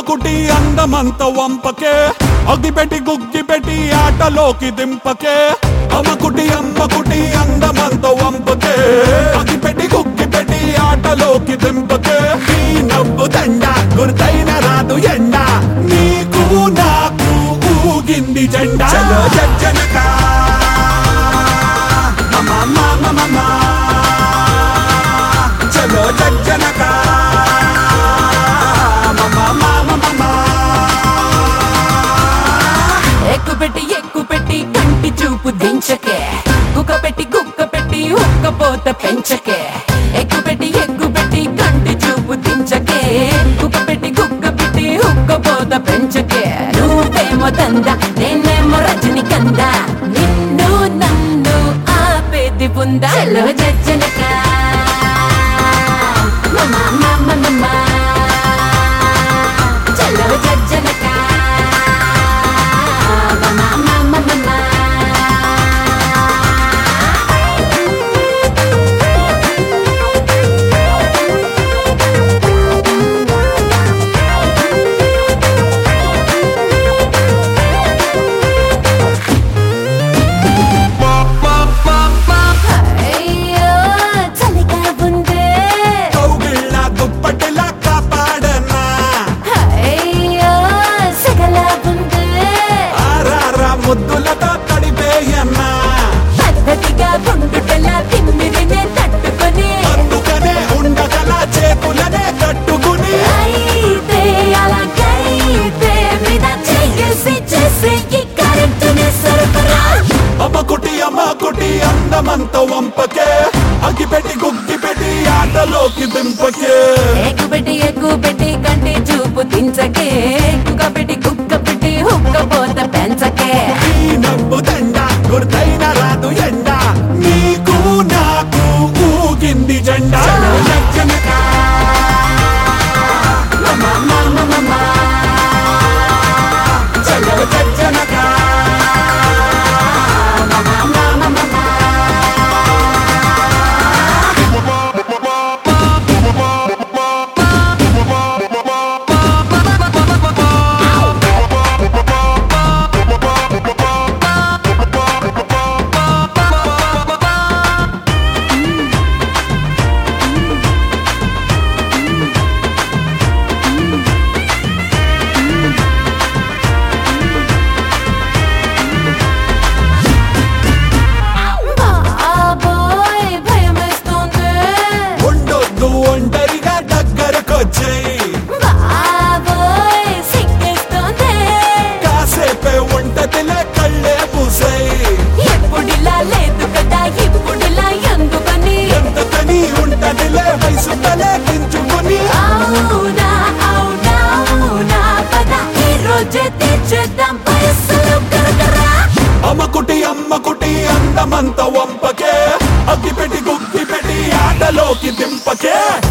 కుటి అందమంత వంపకే అగ్గిపెట్టి గుగ్గి పెట్టి ఆటలోకి దింపకే అమ్మకుటి అమ్మకుటి అందమంత వంపకే అగ్గిపెట్టి గుగ్గి పెట్టి ఆటలోకి దింపకే ఈ నవ్వు దండ గుర్తైన రాదు ఎండ నీకు నాకు ఊగింది జెండా చలో జజ్జనక మమ మమ మమ చలో జజ్జనక మమ మమ మమ ఎక్కు పెట్టి ఎక్కు పెట్టి కంటి చూపు దించకే కుక్క పెట్టి కుక్క పెట్టి ఉక్కపోత పెంచకే ఎక్కు పెట్టి ఎక్కు పెట్టి కంటి చూపు దించకే కుక్క పెట్టి కుక్క పెట్టి ఉక్కపోత పెంచకే నువ్వేమో దంద నేనేమో రజని కంద నిన్ను నన్ను ఆపేది ఉందా చలో జజ్జనక మమ మమ మమ చలో జజ్జనక అయ్యో చలిగా ఉందే కౌగిళ్ళ దుప్పటిలా కాపాడనా అయ్యో సగలా ఉందే ఆరారా ముద్దులతో తడిపేయన్నా పద్ధతిగా ఉండుటలా తిమ్మిరినే తట్టుకొని అందుకనే ఉండగల చేతులనే కట్టుకుని అయితే అలాగైతే మీద చేసి చేసి ఈ కరెంటుని సరఫరా అమ్మకుటి అమ్మకుటి అందమంత వంపకే అగ్గిపెట్టి గుగ్గిపెట్టి ఆటలోకి దింపకే ఎక్కుపెట్టి ఎక్కుపెట్టి కంటి చూపు దించకే కుక్క పెట్టి కుక్క పెట్టి హుక్క పోత పెంచకే ఈ నవ్వు దండ గుర్తైన రాదు ఎండ నీకు నాకు ఊగింది జెండా జనక మమ మమ మమ చలో జనక మమ మమ మమ బాబోయ్ భయమేస్తుంది ఉండొద్దు ఒంటరిగా దగ్గరకొచ్చేయి బాబోయ్ సిగ్గేస్తుంది కాసేపే ఉంటదిలే కళ్ళే పూసేయి ఎప్పుడిలా లేదు కదా ఇప్పుడిలా ఎందుకని ఎంత పని ఉంటదిలే వయసు తలే దించుకుని అవునా అవునా అవునా పద ఈ రోజే తీర్చేద్దాం వయస్సులో కరకరా అమ్మకుటి అమ్మకుటి అందమంత వంపకే అగ్గిపెట్టి గుగ్గిపెట్టి ఆటలోకి దింపకే